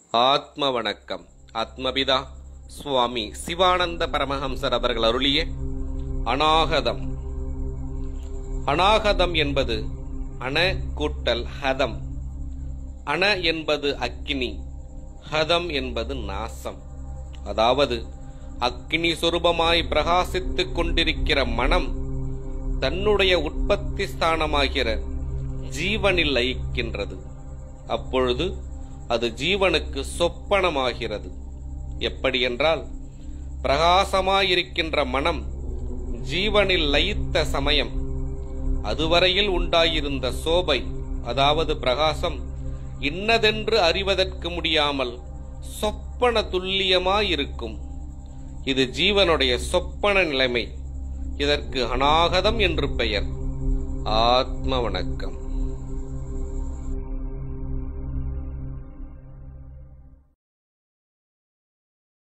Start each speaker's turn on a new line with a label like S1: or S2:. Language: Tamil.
S1: ஆத்ம வணக்கம் ஆத்மபிதா சுவாமி சிவானந்த பரமஹம்சர் அவர்கள் அருளிய அநாகதம் அநாகதம் என்பது அண கூட்டல் ஹதம் அண என்பது அக்கினி ஹதம் என்பது நாசம் அதாவது அக்கினி சொரூபமாய் பிரகாசித்துக் கொண்டிருக்கிற மனம் தன்னுடைய உற்பத்தி ஸ்தானமாகிற ஜீவனில் லயிக்கின்றது அப்பொழுது அது ஜீவனுக்கு சொப்பனமாகிறது எப்படி என்றால் பிரகாசமாயிருக்கின்ற மனம் ஜீவனில் லயித்த சமயம் அதுவரையில் உண்டாயிருந்த சோபை அதாவது பிரகாசம் இன்னதென்று அறிவதற்கு முடியாமல் சொப்பன துல்லியமாயிருக்கும் இது ஜீவனுடைய சொப்பன நிலைமை இதற்கு அநாகதம் என்று பெயர் ஆத்ம வணக்கம்